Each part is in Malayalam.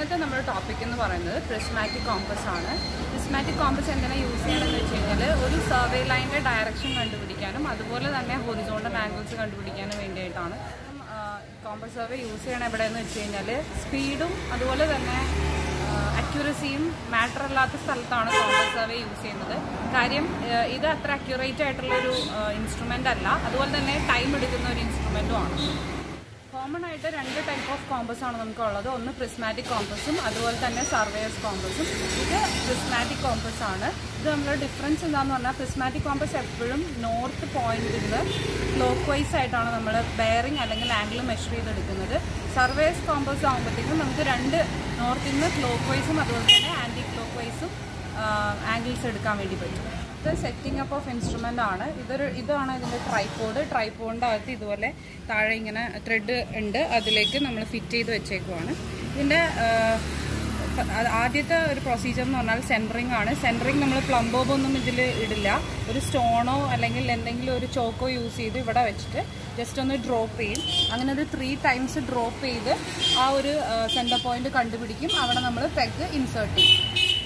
ഇന്നത്തെ നമ്മുടെ ടോപ്പിക് എന്ന് പറയുന്നത് പ്രിസ്മാറ്റിക് കോമ്പസ് ആണ് പ്രിസ്മാറ്റിക് കോമ്പസ് എന്തിനാണ് യൂസ് ചെയ്യണമെന്ന് വെച്ച് കഴിഞ്ഞാൽ ഒരു സർവേ ലൈനിൻ്റെ ഡയറക്ഷൻ കണ്ടുപിടിക്കാനും അതുപോലെ തന്നെ ഹൊറിസോണ്ടൽ ആംഗിൾസ് കണ്ടുപിടിക്കാനും വേണ്ടിയിട്ടാണ് കോമ്പസ് സർവേ യൂസ് ചെയ്യണം എവിടെയെന്ന് വെച്ച് കഴിഞ്ഞാൽ സ്പീഡും അതുപോലെ തന്നെ അക്യൂറസിയും മാറ്റർ അല്ലാത്ത സ്ഥലത്താണ് കോമ്പസ് സർവേ യൂസ് ചെയ്യുന്നത് കാര്യം ആ, ഇത് അത്ര അക്യൂറേറ്റ് ആയിട്ടുള്ളൊരു ഇൻസ്ട്രുമെൻ്റ് അല്ല അതുപോലെ തന്നെ ടൈം എടുക്കുന്ന ഒരു ഇൻസ്ട്രുമെൻറ്റും ആണ് കോമൺ ആയിട്ട് രണ്ട് ടൈപ്പ് ഓഫ് കോമ്പസ് ആണ് നമുക്ക് ഉള്ളത് ഒന്ന് പ്രിസ്മാറ്റിക് കോമ്പസും അതുപോലെ തന്നെ സർവേയേഴ്സ് കോമ്പസും ഇത് പ്രിസ്മാറ്റിക് കോമ്പസ് ആണ് ഇത് നമ്മൾ ഡിഫറൻസ് എന്താണെന്ന് പറഞ്ഞാൽ പ്രിസ്മാറ്റിക് കോമ്പസ് എപ്പോഴും നോർത്ത് പോയിന്റിൽ നിന്ന് ക്ലോക്ക് വൈസ് ആയിട്ടാണ് നമ്മൾ ബെയറിംഗ് അല്ലെങ്കിൽ ആംഗിൾ മെഷർ ചെയ്തെടുക്കുന്നത് സർവേയേഴ്സ് കോമ്പസ് ആകുമ്പോഴത്തേക്കും നമുക്ക് രണ്ട് നോർത്തിൽ നിന്ന് ക്ലോക്ക് വൈസും അതുപോലെ തന്നെ ആൻറ്റി ക്ലോക്ക് വൈസും ആംഗിൾസ് എടുക്കാൻ വേണ്ടി പറ്റും ഇത് സെറ്റിംഗ് അപ്പ് ഓഫ് ഇൻസ്ട്രുമെൻ്റ് ആണ് ഇതൊരു ഇതാണ് ഇതിൻ്റെ ട്രൈപ്പോഡ് ട്രൈപ്പോഡിൻ്റെ അകത്ത് ഇതുപോലെ താഴെ ഇങ്ങനെ ത്രെഡ് ഉണ്ട് അതിലേക്ക് നമ്മൾ ഫിറ്റ് ചെയ്ത് വെച്ചേക്കുവാണ് ഇതിൻ്റെ അത് ആദ്യത്തെ ഒരു പ്രൊസീജിയർ എന്ന് പറഞ്ഞാൽ സെൻറ്ററിങ് ആണ് സെൻറ്ററിങ് നമ്മൾ പ്ലംബോബ് ഒന്നും ഇതിൽ ഇടില്ല ഒരു സ്റ്റോണോ അല്ലെങ്കിൽ എന്തെങ്കിലും ഒരു ചോക്കോ യൂസ് ചെയ്ത് ഇവിടെ വെച്ചിട്ട് ജസ്റ്റ് ഒന്ന് ഡ്രോപ്പ് ചെയ്യും അങ്ങനെ ഒരു ത്രീ ടൈംസ് ഡ്രോപ്പ് ചെയ്ത് ആ ഒരു സെൻറ്റർ പോയിന്റ് കണ്ടുപിടിക്കും അവിടെ നമ്മൾ പെഗ് ഇൻസേർട്ട് ചെയ്യും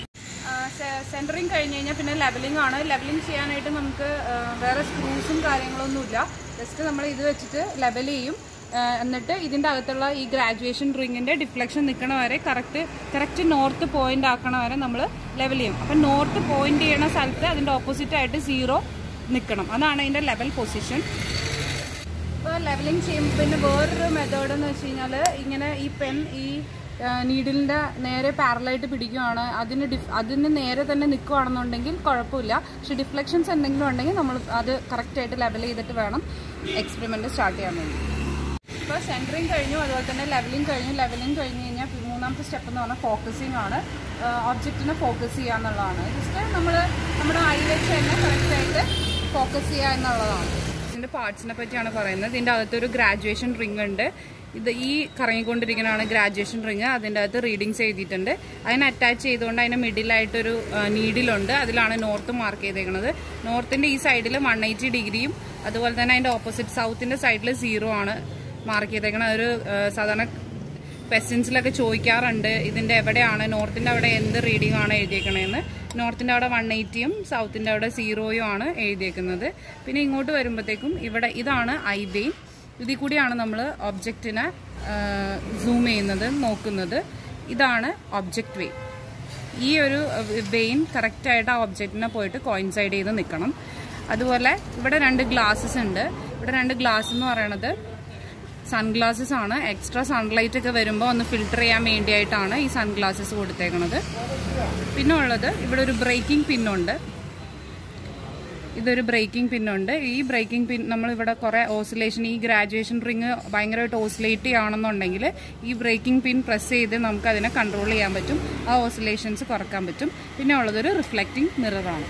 സെൻറ്ററിങ് കഴിഞ്ഞ് കഴിഞ്ഞാൽ പിന്നെ ലെവലിംഗ് ആണ് ലെവലിംഗ് ചെയ്യാനായിട്ട് നമുക്ക് ആ, വേറെ സ്ക്രൂസും കാര്യങ്ങളൊന്നുമില്ല ജസ്റ്റ് നമ്മൾ ഇത് വെച്ചിട്ട് ലെവൽ ചെയ്യും ആ, എന്നിട്ട് ഇതിൻ്റെ അകത്തുള്ള ഈ ഗ്രാജുവേഷൻ റിങ്ങിൻ്റെ ഡിഫ്ലക്ഷൻ നിൽക്കണ വരെ കറക്റ്റ് കറക്റ്റ് നോർത്ത് പോയിന്റ് ആക്കണ വരെ നമ്മൾ ലെവൽ ചെയ്യും അപ്പം നോർത്ത് പോയിന്റ് ചെയ്യണ സ്ഥലത്ത് അതിൻ്റെ ഓപ്പോസിറ്റ് ആയിട്ട് സീറോ നിൽക്കണം അതാണ് അതിൻ്റെ ലെവൽ പൊസിഷൻ ഇപ്പോൾ ലെവലിംഗ് ചെയ്യുമ്പോൾ പിന്നെ വേറൊരു മെത്തേഡ് എന്ന് വെച്ച് കഴിഞ്ഞാൽ ഇങ്ങനെ ഈ പെൻ ഈ നീഡിലിൻ്റെ നേരെ പാരലായിട്ട് പിടിക്കുകയാണ് അതിന് ഡിഫ് അതിന് നേരെ തന്നെ നിൽക്കുകയാണെന്നുണ്ടെങ്കിൽ കുഴപ്പമില്ല പക്ഷെ ഡിഫ്ലക്ഷൻസ് എന്തെങ്കിലും ഉണ്ടെങ്കിൽ നമ്മൾ അത് കറക്റ്റായിട്ട് ലെവൽ ചെയ്തിട്ട് വേണം എക്സ്പെരിമെൻറ്റ് സ്റ്റാർട്ട് ചെയ്യാൻ വേണ്ടി ഇപ്പോൾ സെൻറ്ററിങ് കഴിഞ്ഞു അതുപോലെ തന്നെ ലെവലിംഗ് കഴിഞ്ഞു ലെവലിംഗ് കഴിഞ്ഞ് കഴിഞ്ഞാൽ മൂന്നാമത്തെ സ്റ്റെപ്പ് എന്ന് പറഞ്ഞാൽ ഫോക്കസിങ് ആണ് ഒബ്ജക്റ്റിനെ ഫോക്കസ് ചെയ്യുക എന്നുള്ളതാണ് ജസ്റ്റ് നമ്മൾ നമ്മുടെ ഐ വെച്ച് തന്നെ കറക്റ്റായിട്ട് ഫോക്കസ് ചെയ്യുക എന്നുള്ളതാണ് ഇതിൻ്റെ പാർട്സിനെ പറ്റിയാണ് പറയുന്നത് ഇതിൻ്റെ അകത്തൊരു ഗ്രാജുവേഷൻ റിംഗ് ഉണ്ട് ഇത് ഈ കറങ്ങിക്കൊണ്ടിരിക്കുന്നതാണ് ഗ്രാജുവേഷൻ റിങ് അതിൻ്റെ അകത്ത് റീഡിങ്സ് എഴുതിയിട്ടുണ്ട് അതിന് അറ്റാച്ച് ചെയ്തുകൊണ്ട് അതിൻ്റെ മിഡിലായിട്ടൊരു നീഡിലുണ്ട് അതിലാണ് നോർത്ത് മാർക്ക് ചെയ്തേക്കുന്നത് നോർത്തിൻ്റെ ഈ സൈഡിൽ വൺ എയ്റ്റി ഡിഗ്രിയും അതുപോലെ തന്നെ അതിൻ്റെ ഓപ്പോസിറ്റ് സൗത്തിൻ്റെ സൈഡിൽ സീറോ ആണ് മാർക്ക് ചെയ്തേക്കുന്നത് ഒരു ആ, സാധാരണ ക്വസ്റ്റ്യൻസിലൊക്കെ ചോദിക്കാറുണ്ട് ഇതിൻ്റെ എവിടെയാണ് നോർത്തിൻ്റെ അവിടെ എന്ത് റീഡിംഗ് ആണ് എഴുതിയേക്കണേന്ന് നോർത്തിൻ്റെ അവിടെ വൺ എയ്റ്റിയും സൗത്തിൻ്റെ അവിടെ സീറോയും ആണ് എഴുതിയേക്കുന്നത് പിന്നെ ഇങ്ങോട്ട് വരുമ്പോഴത്തേക്കും ഇവിടെ ഇതാണ് ഐ വെയിൻ ഇതിൽ കൂടിയാണ് നമ്മൾ ഒബ്ജക്റ്റിനെ സൂം ചെയ്യുന്നത് നോക്കുന്നത് ഇതാണ് ഒബ്ജക്റ്റ് വെയിൻ ഈ ഒരു വെയിൻ കറക്റ്റായിട്ട് ആ ഒബ്ജക്റ്റിനെ പോയിട്ട് കോയിൻസൈഡ് ചെയ്ത് നിൽക്കണം അതുപോലെ ഇവിടെ രണ്ട് ഗ്ലാസ്സസ് ഉണ്ട് ഇവിടെ രണ്ട് ഗ്ലാസ് എന്ന് പറയണത് സൺഗ്ലാസസ് ആണ് എക്സ്ട്രാ സൺലൈറ്റ് ഒക്കെ വരുമ്പോൾ ഒന്ന് ഫിൽട്ടർ ചെയ്യാൻ വേണ്ടിയായിട്ടാണ് ഈ സൺഗ്ലാസസ് കൊടുത്തേക്കണത് പിന്നെ ഉള്ളത് ഇവിടെ ഒരു ബ്രേക്കിംഗ് പിന്നുണ്ട് ഇതൊരു ബ്രേക്കിംഗ് പിന്നുണ്ട് ഈ ബ്രേക്കിംഗ് പിൻ നമ്മളിവിടെ കുറേ ഓസിലേഷൻ ഈ ഗ്രാജുവേഷൻ റിങ് ഭയങ്കരമായിട്ട് ഓസിലേറ്റ് ചെയ്യുകയാണെന്നുണ്ടെങ്കിൽ ഈ ബ്രേക്കിംഗ് പിൻ പ്രസ് ചെയ്ത് നമുക്ക് അതിനെ കൺട്രോൾ ചെയ്യാൻ പറ്റും ആ ഓസിലേഷൻസ് കുറക്കാൻ പറ്റും പിന്നെ ഉള്ളതൊരു റിഫ്ലക്റ്റിംഗ് മിററാണ്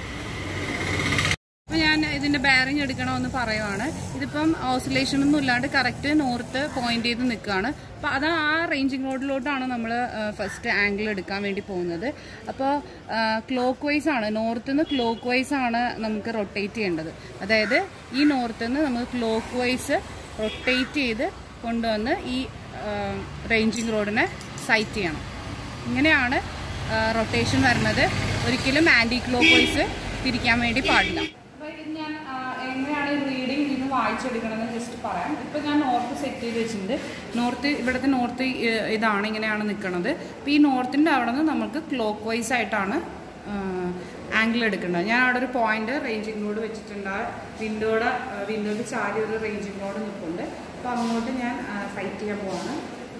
അപ്പോൾ ഞാൻ ഇതിന്റെ ബെയറിംഗ് എടുക്കണമെന്ന് പറയുവാണ് ഇതിപ്പം ഓസിലേഷൻ ഒന്നും ഇല്ലാണ്ട് കറക്റ്റ് നോർത്ത് പോയിന്റ് ചെയ്ത് നിൽക്കുകയാണ് അപ്പോൾ അത് ആ റേഞ്ചിങ് റോഡിലോട്ടാണ് നമ്മൾ ഫസ്റ്റ് ആംഗിൾ എടുക്കാൻ വേണ്ടി പോകുന്നത് അപ്പോൾ ക്ലോക്ക് വൈസ് ആണ് നോർത്ത് നിന്ന് ക്ലോക്ക് വൈസ് ആണ് നമുക്ക് റൊട്ടേറ്റ് ചെയ്യേണ്ടത് അതായത് ഈ നോർത്ത് നിന്ന് നമുക്ക് ക്ലോക്ക് വൈസ് റൊട്ടേറ്റ് ചെയ്ത് കൊണ്ടുവന്ന് ഈ റേഞ്ചിങ് റോഡിനെ സൈറ്റ് ചെയ്യണം ഇങ്ങനെയാണ് റൊട്ടേഷൻ വരുന്നത് ഒരിക്കലും ആൻറ്റി ക്ലോക്ക് വൈസ് തിരിക്കാൻ വേണ്ടി പാടില്ല അപ്പോൾ ഇത് ഞാൻ ആ, എങ്ങനെയാണ് റീഡിങ് ഇത് വായിച്ചെടുക്കണമെന്ന് ജസ്റ്റ് പറയാം ഇപ്പോൾ ഞാൻ നോർത്ത് സെറ്റ് ചെയ്ത് വെച്ചിട്ടുണ്ട് നോർത്ത് ഇവിടുത്തെ നോർത്ത് ഇതാണ് ഇങ്ങനെയാണ് നിൽക്കുന്നത് അപ്പോൾ ഈ നോർത്തിൻ്റെ അവിടെ നിന്ന് നമുക്ക് ക്ലോക്ക് വൈസ് ആയിട്ടാണ് ആംഗിൾ എടുക്കേണ്ടത് ഞാൻ അവിടെ ഒരു പോയിന്റ് റേഞ്ചിങ് റോഡ് വെച്ചിട്ടുണ്ട് ആ വിൻഡോയുടെ വിൻഡോയ്ക്ക് ചാരി ഒരു റേഞ്ചിങ് റോഡ് നിൽപ്പുണ്ട് അപ്പോൾ അങ്ങോട്ട് ഞാൻ സൈറ്റ് ചെയ്യാൻ പോവാണ്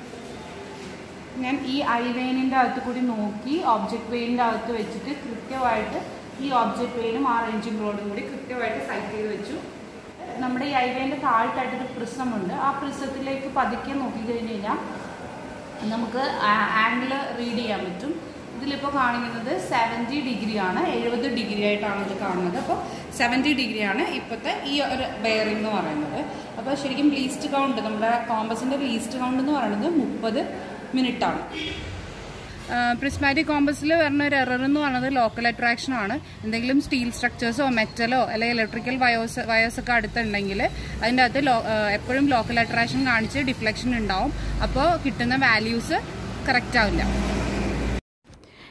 ഞാൻ ഈ ഐ വെയിനിൻ്റെ അകത്ത് കൂടി നോക്കി ഒബ്ജക്റ്റ് വെയിനിൻ്റെ അകത്ത് വെച്ചിട്ട് കൃത്യമായിട്ട് ഈ ഒബ്ജക്റ്റ് വെയിനും ആ റേഞ്ചിങ് റോഡും കൂടി കൃത്യമായിട്ട് സൈറ്റ് ചെയ്ത് വെച്ചു നമ്മുടെ ഈ ഐ വെയിൻ്റെ താഴ്ത്തായിട്ടൊരു പ്രിസമുണ്ട് ആ പ്രിസത്തിലേക്ക് പതുക്കെ നോക്കി കഴിഞ്ഞ് കഴിഞ്ഞാൽ നമുക്ക് ആംഗിൾ റീഡ് ചെയ്യാൻ പറ്റും ഇതിലിപ്പോൾ കാണിക്കുന്നത് സെവൻറ്റി ഡിഗ്രി ആണ് എഴുപത് ഡിഗ്രി ആയിട്ടാണ് ഇത് കാണുന്നത് അപ്പോൾ സെവൻറ്റി ഡിഗ്രി ആണ് ഇപ്പോഴത്തെ ഈ ഒരു ബെയറിംഗ് എന്ന് പറയുന്നത് അപ്പോൾ ശരിക്കും ലീസ്റ്റ് കൗണ്ട് നമ്മുടെ കോമ്പസിൻ്റെ ലീസ്റ്റ് കൗണ്ട് എന്ന് പറയുന്നത് മുപ്പത് മിനിറ്റ് ആണ് പ്രിസ്മാറ്റിക് കോമ്പസിൽ വരുന്ന ഒരു എറർ എന്ന് പറയുന്നത് ലോക്കൽ അട്രാക്ഷൻ ആണ് എന്തെങ്കിലും സ്റ്റീൽ സ്ട്രക്ചേഴ്സോ മെറ്റലോ അല്ലെങ്കിൽ ഇലക്ട്രിക്കൽ വയോസ് വയേഴ്സ് ഒക്കെ അടുത്തുണ്ടെങ്കിൽ അതിൻ്റെ അകത്ത് ലോ എപ്പോഴും ലോക്കൽ അട്രാക്ഷൻ കാണിച്ച് ഡിഫ്ലക്ഷൻ ഉണ്ടാവും അപ്പോൾ കിട്ടുന്ന വാല്യൂസ് കറക്റ്റ് ആവില്ല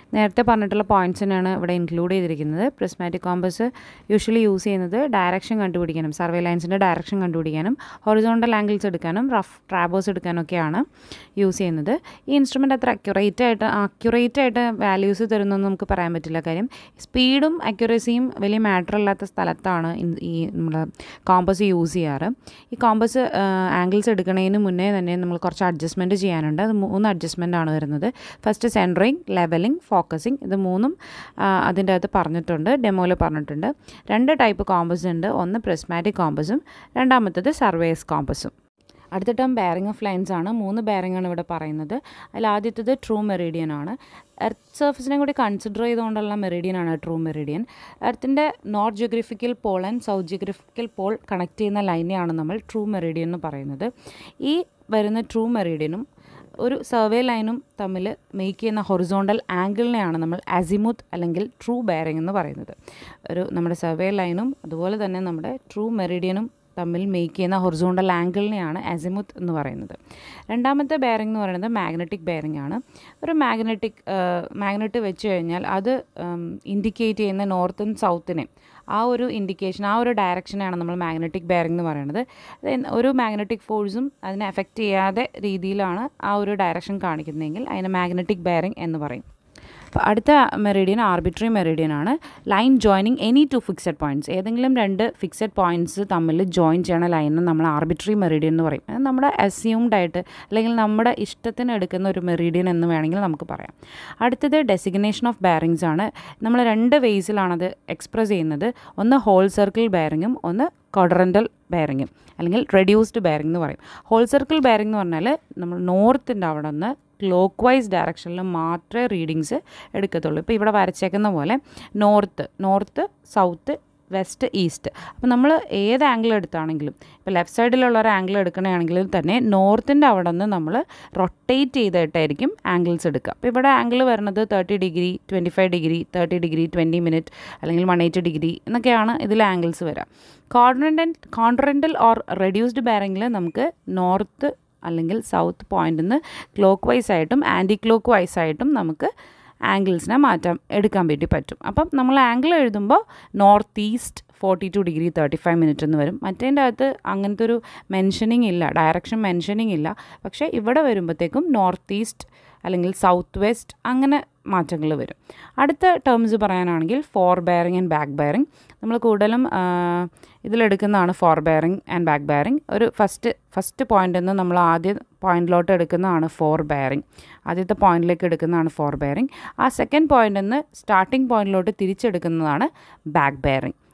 നേരത്തെ പറഞ്ഞിട്ടുള്ള പോയിൻറ്റ്സ് തന്നെയാണ് ഇവിടെ ഇൻക്ലൂഡ് ചെയ്തിരിക്കുന്നത് പ്രിസ്മാറ്റിക് കോമ്പസ് യൂഷ്വലി യൂസ് ചെയ്യുന്നത് ഡയറക്ഷൻ കണ്ടുപിടിക്കാനും സർവേ ലൈൻസിൻ്റെ ഡയറക്ഷൻ കണ്ടുപിടിക്കാനും ഹൊറിസോണ്ടൽ ആംഗിൾസ് എടുക്കാനും റഫ് ട്രാബേഴ്സ് എടുക്കാനൊക്കെയാണ് യൂസ് ചെയ്യുന്നത് ഈ ഇൻസ്ട്രുമെൻ്റ് അത്ര അക്യുറേറ്റ് ആയിട്ട് അക്യുറേറ്റ് ആയിട്ട് വാല്യൂസ് തരുന്നതെന്ന് നമുക്ക് പറയാൻ പറ്റില്ല കാര്യം സ്പീഡും അക്യുറസിയും വലിയ മാറ്റർ അല്ലാത്ത സ്ഥലത്താണ് ഇൻ- ഈ നമ്മൾ കോമ്പസ് യൂസ് ചെയ്യാറ് ഈ കോമ്പസ് ആംഗിൾസ് എടുക്കുന്നതിന് മുന്നേ തന്നെ നമ്മൾ കുറച്ച് അഡ്ജസ്റ്റ്മെൻറ്റ് ചെയ്യാനുണ്ട് അത് മൂന്ന് അഡ്ജസ്റ്റ്മെൻ്റ് ആണ് വരുന്നത് ഫസ്റ്റ് സെൻറ്ററിങ് ലെവലിംഗ് ഫോക്കസിങ് ഇത് മൂന്നും ആ, അതിൻ്റെ അകത്ത് പറഞ്ഞിട്ടുണ്ട് ഡെമോയിൽ പറഞ്ഞിട്ടുണ്ട് രണ്ട് ടൈപ്പ് കോമ്പസ് ഉണ്ട് ഒന്ന് പ്രിസ്മാറ്റിക് കോമ്പസും രണ്ടാമത്തേത് സർവേസ് കോമ്പസും അടുത്ത ടേം ബെയറിംഗ് ഓഫ് ലൈൻസ് ആണ് മൂന്ന് ബെയറിംഗ് ആണ് ഇവിടെ പറയുന്നത് അതിൽ ആദ്യത്തേത് ട്രൂ മെറീഡിയൻ ആണ് എർത്ത് സർഫസിനെ കൂടി കൺസിഡർ ചെയ്തുകൊണ്ടുള്ള മെറീഡിയൻ ആണ് ട്രൂ മെറീഡിയൻ എർത്തിൻ്റെ north geographical pole and south geographical pole connect ചെയ്യുന്ന ലൈനെയാണ് നമ്മൾ ട്രൂ മെറീഡിയൻ എന്ന് പറയുന്നത് ഈ വരുന്ന ട്രൂ മെറീഡിയനും ഒരു സർവേ ലൈനും തമ്മിൽ മേക്ക് ചെയ്യുന്ന ഹൊറിസോണ്ടൽ ആംഗിളിനെയാണ് നമ്മൾ അസിമുത്ത് അല്ലെങ്കിൽ ട്രൂ ബെയറിംഗ് എന്ന് പറയുന്നത് ഒരു നമ്മുടെ സർവേ ലൈനും അതുപോലെ തന്നെ നമ്മുടെ ട്രൂ മെറിഡിയനും തമ്മിൽ മേക്ക് ചെയ്യുന്ന ഹൊറിസോണ്ടൽ ആംഗിളിനെയാണ് അസിമുത്ത് എന്ന് പറയുന്നത് രണ്ടാമത്തെ ബെയറിംഗ് എന്ന് പറയുന്നത് മാഗ്നറ്റിക് ബെയറിംഗ് ആണ് ഒരു മാഗ്നറ്റിക് മാഗ്നറ്റ് വെച്ച് കഴിഞ്ഞാൽ അത് ഇൻഡിക്കേറ്റ് ചെയ്യുന്ന നോർത്തും സൗത്തിനെ ആ ഒരു ഇൻഡിക്കേഷൻ ആ ഒരു ഡയറക്ഷനാണ് നമ്മൾ മാഗ്നറ്റിക് ബെയറിംഗ് എന്ന് പറയുന്നത് അത് ഒരു മാഗ്നറ്റിക് ഫോഴ്സും അതിനെ എഫക്റ്റ് ചെയ്യാതെ രീതിയിലാണ് ആ ഒരു ഡയറക്ഷൻ കാണിക്കുന്നതെങ്കിൽ അതിനെ മാഗ്നറ്റിക് ബെയറിംഗ് എന്ന് പറയും അപ്പോൾ അടുത്ത മെറിഡിയൻ ആർബിട്രറി മെറിഡിയൻ ആണ് line joining any two fixed points ഏതെങ്കിലും രണ്ട് ഫിക്സഡ് പോയിൻറ്റ്സ് തമ്മിൽ ജോയിൻ ചെയ്യണ ലൈനിന് നമ്മൾ ആർബിട്രറി മെറിഡിയൻ എന്ന് പറയും അത് നമ്മുടെ അസ്യൂംഡ് ആയിട്ട് അല്ലെങ്കിൽ നമ്മുടെ ഇഷ്ടത്തിന് എടുക്കുന്ന ഒരു മെറിഡിയൻ എന്ന് വേണമെങ്കിൽ നമുക്ക് പറയാം അടുത്തത് ഡെസിഗ്നേഷൻ ഓഫ് ബെയറിങ്സ് ആണ് നമ്മൾ രണ്ട് വേസിലാണ് അത് എക്സ്പ്രസ് ചെയ്യുന്നത് ഒന്ന് ഹോൾ സർക്കിൾ ബെയറിങ്ങും ഒന്ന് ക്വാഡ്രൻ്റൽ ബെയറിങ്ങും അല്ലെങ്കിൽ റെഡ്യൂസ്ഡ് ബെയറിംഗ് എന്ന് പറയും ഹോൾ സർക്കിൾ ബെയറിംഗ് എന്ന് പറഞ്ഞാൽ നമ്മൾ നോർത്തിൻ്റെ അവിടെ നിന്ന് ക്ലോക്ക് വൈസ് ഡയറക്ഷനിൽ മാത്രമേ റീഡിങ്സ് എടുക്കത്തുള്ളൂ ഇപ്പോൾ ഇവിടെ വരച്ചേക്കുന്ന പോലെ north north south west east അപ്പോൾ നമ്മൾ ഏത് ആംഗിൾ എടുത്താണെങ്കിലും ഇപ്പോൾ ലെഫ്റ്റ് സൈഡിലുള്ള ഒരു ആംഗിൾ എടുക്കണമെങ്കിലും തന്നെ നോർത്തിൻ്റെ അവിടെ നിന്ന് നമ്മൾ റൊട്ടേറ്റ് ചെയ്തിട്ടായിരിക്കും ആംഗിൾസ് എടുക്കുക അപ്പോൾ ഇവിടെ ആംഗിൾ വരുന്നത് thirty degree twenty five degree thirty degree twenty minute അല്ലെങ്കിൽ വൺ എയ്റ്റി ഡിഗ്രി എന്നൊക്കെയാണ് ഇതിൽ ആംഗിൾസ് വരിക കോൺട്രൻ്റൽ കോൺട്രൻ്റൽ ഓർ റെഡ്യൂസ്ഡ് ബെയറിങ്ങിൽ നമുക്ക് നോർത്ത് അല്ലെങ്കിൽ സൗത്ത് പോയിന്റിൽ നിന്ന് ക്ലോക്ക് വൈസ് ആയിട്ടും ആൻറ്റി ക്ലോക്ക് വൈസ് ആയിട്ടും നമുക്ക് ആംഗിൾസിനെ മാറ്റാൻ എടുക്കാൻ വേണ്ടി പറ്റും അപ്പം നമ്മൾ ആംഗിൾ എഴുതുമ്പോൾ north east forty two degree thirty five minute എന്ന് വരും മറ്റേൻ്റെ അകത്ത് അങ്ങനത്തെ ഒരു മെൻഷനിങ് ഇല്ല ഡയറക്ഷൻ മെൻഷനിങ് ഇല്ല പക്ഷേ ഇവിടെ വരുമ്പോഴത്തേക്കും നോർത്ത് ഈസ്റ്റ് അല്ലെങ്കിൽ സൗത്ത് വെസ്റ്റ് അങ്ങനെ മാറ്റങ്ങൾ വരും അടുത്ത ടേംസ് പറയാനാണെങ്കിൽ fore bearing and back bearing നമ്മൾ കൂടുതലും ആ, ഇതിലെടുക്കുന്നതാണ് fore bearing and back bearing ഒരു ഫസ്റ്റ് ഫസ്റ്റ് പോയിന്റിൽ നിന്ന് നമ്മൾ ആദ്യ പോയിന്റിലോട്ട് എടുക്കുന്നതാണ് ഫോർ ബെയറിംഗ് ആദ്യത്തെ പോയിന്റിലേക്ക് എടുക്കുന്നതാണ് ഫോർ ബെയറിംഗ് ആ സെക്കൻഡ് പോയിന്റിൽ നിന്ന് സ്റ്റാർട്ടിംഗ് പോയിന്റിലോട്ട് തിരിച്ചെടുക്കുന്നതാണ് ബാക്ക് ബെയറിംഗ്